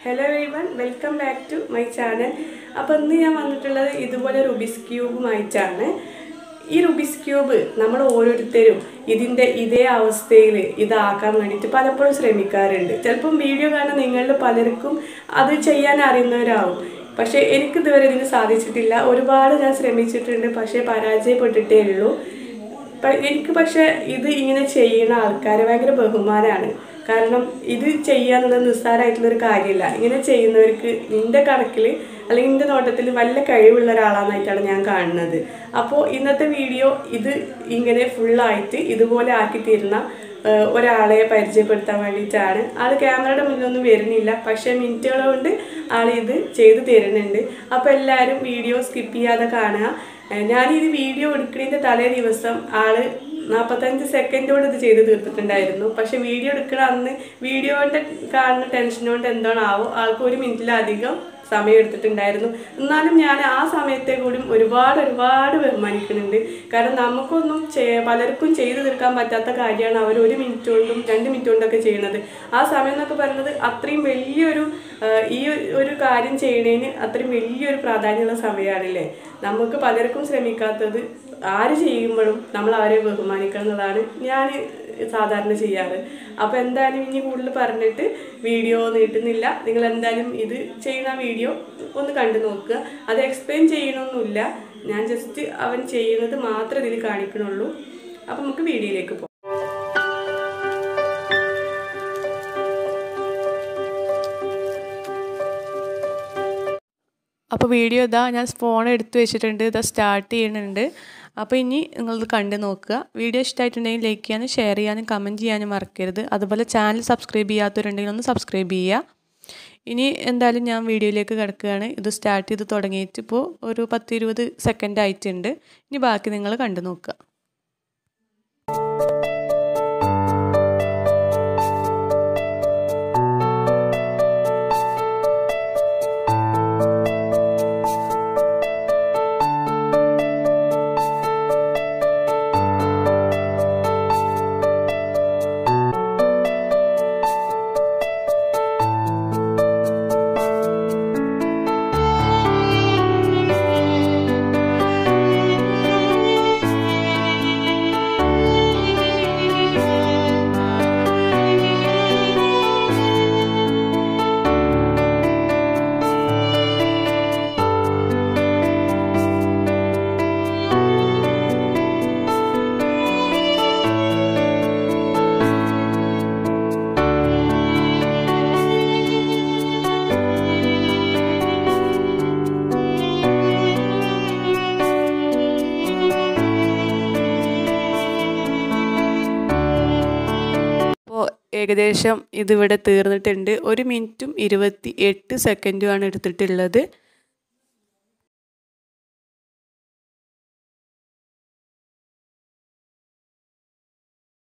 hello everyone welcome back to my channel അപ്പോൾ ഇന്ന് ഞാൻ വന്നിട്ടുള്ളത് ഇതുപോലെ റുബിസ് ക്യൂബുമായിട്ടാണ് ഈ റുബിസ് ക്യൂബ് നമ്മൾ ഓരോരുത്തരും ഇതിൻ്റെ ഇതേ അവസ്ഥയിൽ ഇതാക്കാൻ വേണ്ടിയിട്ട് പലപ്പോഴും ശ്രമിക്കാറുണ്ട് ചിലപ്പം വീഡിയോ കാണുന്ന നിങ്ങളിൽ പലർക്കും അത് ചെയ്യാൻ അറിയുന്നവരാവും പക്ഷേ എനിക്ക് ഇതുവരെ ഇതിന് സാധിച്ചിട്ടില്ല ഒരുപാട് ഞാൻ ശ്രമിച്ചിട്ടുണ്ട് പക്ഷേ പരാജയപ്പെട്ടിട്ടേ ഉള്ളൂ പ- എനിക്ക് പക്ഷെ ഇത് ഇങ്ങനെ ചെയ്യുന്ന ആൾക്കാരെ ഭയങ്കര ബഹുമാനമാണ് കാരണം ഇത് ചെയ്യാന്നുള്ളത് നിസ്സാരമായിട്ടുള്ളൊരു കാര്യമില്ല ഇങ്ങനെ ചെയ്യുന്നവർക്ക് നിന്റെ കണക്കിൽ അല്ലെങ്കിൽ നിന്റെ നോട്ടത്തിൽ വല്ല കഴിവുള്ള ഒരാളാണെന്നായിട്ടാണ് ഞാൻ കാണുന്നത് അപ്പോൾ ഇന്നത്തെ വീഡിയോ ഇത് ഇങ്ങനെ ഫുള്ളായിട്ട് ഇതുപോലെ ആക്കി തരുന്ന ഏഹ്, ഒരാളെ പരിചയപ്പെടുത്താൻ വേണ്ടിയിട്ടാണ് ആൾ ക്യാമറയുടെ മുന്നിലൊന്നും വരുന്നില്ല പക്ഷേ മിനിറ്റുകൾ കൊണ്ട് ആൾ ഇത് ചെയ്തു തരുന്നുണ്ട് അപ്പോൾ എല്ലാവരും വീഡിയോ സ്കിപ്പ് ചെയ്യാതെ കാണുക ഏഹ് ഞാൻ ഈ വീഡിയോ എടുക്കുന്നതിൻ്റെ തലേ ദിവസം ആള് നാൽപ്പത്തഞ്ച് സെക്കൻഡ് കൊണ്ട് ഇത് ചെയ്ത് തീർത്തിട്ടുണ്ടായിരുന്നു പക്ഷെ വീഡിയോ എടുക്കണ അന്ന് വീഡിയോൻ്റെ കാണുന്ന ടെൻഷൻ കൊണ്ട് എന്താണാവോ ആൾക്ക് ഒരു മിനിറ്റിലധികം സമയം എടുത്തിട്ടുണ്ടായിരുന്നു എന്നാലും ഞാൻ ആ സമയത്തെ കൂടി ഒരുപാട് ഒരുപാട് ബഹുമാനിക്കുന്നുണ്ട് കാരണം നമുക്കൊന്നും ചെയ്യ പലർക്കും ചെയ്തു തീർക്കാൻ പറ്റാത്ത കാര്യമാണ് അവർ ഒരു മിനിറ്റ് കൊണ്ടും രണ്ട് മിനിറ്റ് കൊണ്ടൊക്കെ ചെയ്യുന്നത് ആ സമയം എന്നൊക്കെ പറയുന്നത് അത്രയും വലിയൊരു ആ, ഈ ഒരു- ഒരു കാര്യം ചെയ്യണതിന് അത്രയും വലിയൊരു പ്രാധാന്യമുള്ള സമയമാണല്ലേ നമുക്ക് പലർക്കും ശ്രമിക്കാത്തത് ആര് ചെയ്യുമ്പോഴും നമ്മൾ അവരെ ബഹുമാനിക്കണം എന്നുള്ളതാണ് ഞാൻ സാധാരണ ചെയ്യാറ് അപ്പോൾ എന്തായാലും ഇനി കൂടുതൽ പറഞ്ഞിട്ട് വീഡിയോ നീട്ടുന്നില്ല നിങ്ങൾ എന്തായാലും ഇത് ചെയ്യുന്ന വീഡിയോ ഒന്ന് കണ്ടു നോക്കുക അത് എക്സ്പ്ലെയിൻ ചെയ്യണമൊന്നുമില്ല ഞാൻ ജസ്റ്റ് അവൻ ചെയ്യുന്നത് മാത്രമേ ഇതിൽ കാണിക്കണുള്ളൂ അപ്പോൾ നമുക്ക് വീഡിയോയിലേക്ക് പോകാം അപ്പോൾ വീഡിയോ ഇതാ ഞാൻ ഫോൺ എടുത്തു വെച്ചിട്ടുണ്ട് ഇതാ സ്റ്റാർട്ട് ചെയ്യുന്നുണ്ട് അപ്പോൾ ഇനി നിങ്ങളിത് കണ്ടു നോക്കുക വീഡിയോ ഇഷ്ടമായിട്ടുണ്ടെങ്കിൽ ലൈക്ക് ചെയ്യാനും ഷെയർ ചെയ്യാനും കമൻറ്റ് ചെയ്യാനും മറക്കരുത് അതുപോലെ ചാനൽ സബ്സ്ക്രൈബ് ചെയ്യാത്തവരുണ്ടെങ്കിൽ ഒന്ന് സബ്സ്ക്രൈബ് ചെയ്യുക ഇനി എന്തായാലും ഞാൻ വീഡിയോയിലേക്ക് കിടക്കുകയാണ് ഇത് സ്റ്റാർട്ട് ചെയ്ത് തുടങ്ങിയിട്ട് ഇപ്പോൾ ഒരു പത്ത് ഇരുപത് സെക്കൻഡ് ആയിട്ടുണ്ട് ഇനി ബാക്കി നിങ്ങൾ കണ്ടു നോക്കുക അപ്പോൾ ഏകദേശം ഇതിവിടെ തീർന്നിട്ടുണ്ട് ഒരു മിനിറ്റും ഇരുപത്തി എട്ട് സെക്കൻഡുമാണ് എടുത്തിട്ടുള്ളത്